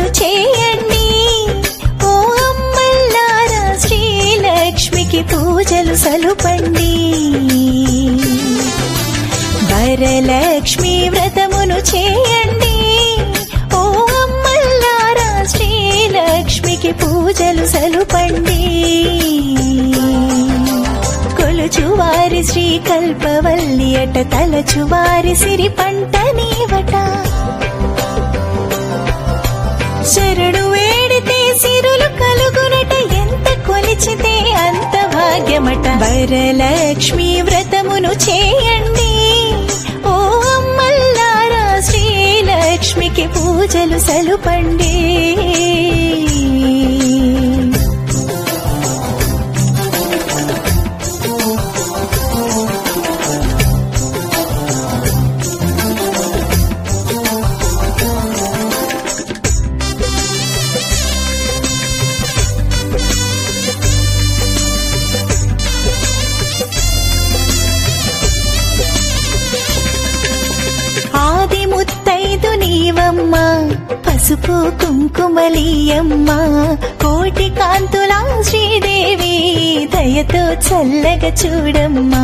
చేయండి ఓ అమ్మల్లారా శ్రీలక్ష్మికి పూజలు సలుపండి వరలక్ష్మి వ్రతమును చేయండి ఓ అమ్మల్లారా శ్రీలక్ష్మికి పూజలు సలుపండి కొలుచువారి శ్రీ కల్పవల్లి అట తలచువారి సిరి పంట నీవట శరణు వేడితే సిరులు కలుగునట ఎంత కొలిచితే అంత భాగ్యమట వరలక్ష్మి వ్రతమును చేయండి ఓ అమ్మల్లారా శ్రీలక్ష్మికి పూజలు సలుపండి ఆది ముత్తైదు నీవమ్మ పసుపు కుంకుమలీయమ్మ కోటి కాంతులా శ్రీదేవి దయతో చల్లగా చూడమ్మా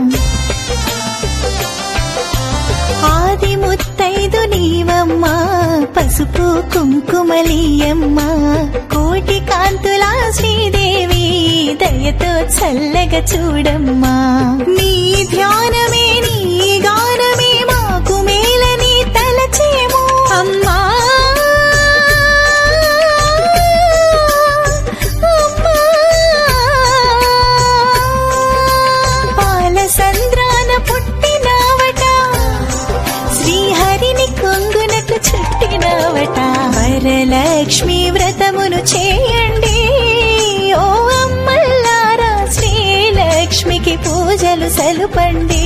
ఆది ముత్తైదు నీవమ్మ పసుపు కుంకుమలీయమ్మ కోటి కాంతులా శ్రీదేవి దయతో చల్లగా చూడమ్మా నీ ధ్యానమే నీ గానమే మాకు మేలని తలచేమో అమ్మా పాల సంద్రాన పుట్టినావట శ్రీహరిని కొంగునకు చుట్టినవట వరలక్ష్మి వ్రతమును చేయండి ఓ అమ్మల్లారా శ్రీలక్ష్మికి పూజలు సలుపండి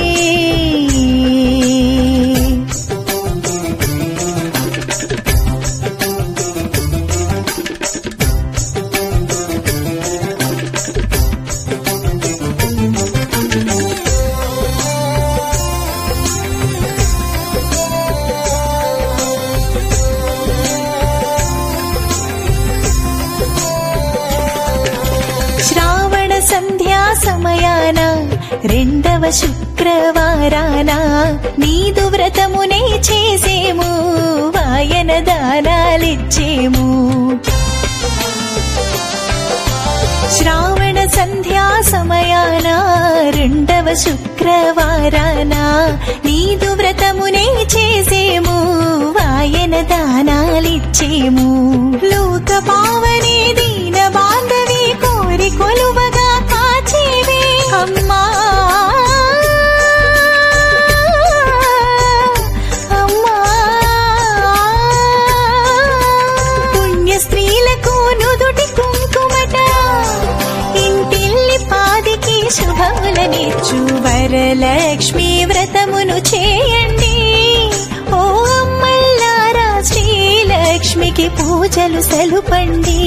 శ్రావణ సంధ్యా సమయాన రెండవ శుక్రవారాన నీదు వ్రతమునే చేసేము వాయన దానాలిచ్చేము శ్రావణ సంధ్యా సమయాన రెండవ శుక్రవారాన నీదు వ్రతమునే చేసేము వాయన దానాలిచ్చేము లోక పావనే దీన బాంధవి కోరి కొలువగా కాచేవే అమ్మా అమ్మా పుణ్య స్త్రీలకు నుదుటి కుంకుమట ఇంటిల్లి పాదికి శుభములనిచ్చు వరలక్ష్మి వ్రతమును చేయండి ఓ అమ్మల్లారా శ్రీలక్ష్మికి పూజలు సలుపండి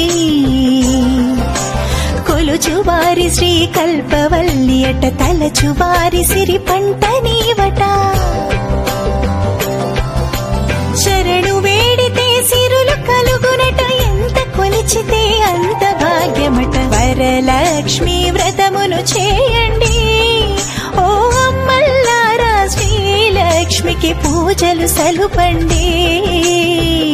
కొలుచువారి శ్రీ కల్పవల్లి అట తలచువారి సిరి పంట నీవట శరణు వేడితే సిరులు కలుగునట ఎంత కొలిచితే అంత భాగ్యమట వరలక్ష్మి వ్రతమును చేయండి ఓ అమ్మల్లారా శ్రీలక్ష్మికి పూజలు సలుపండి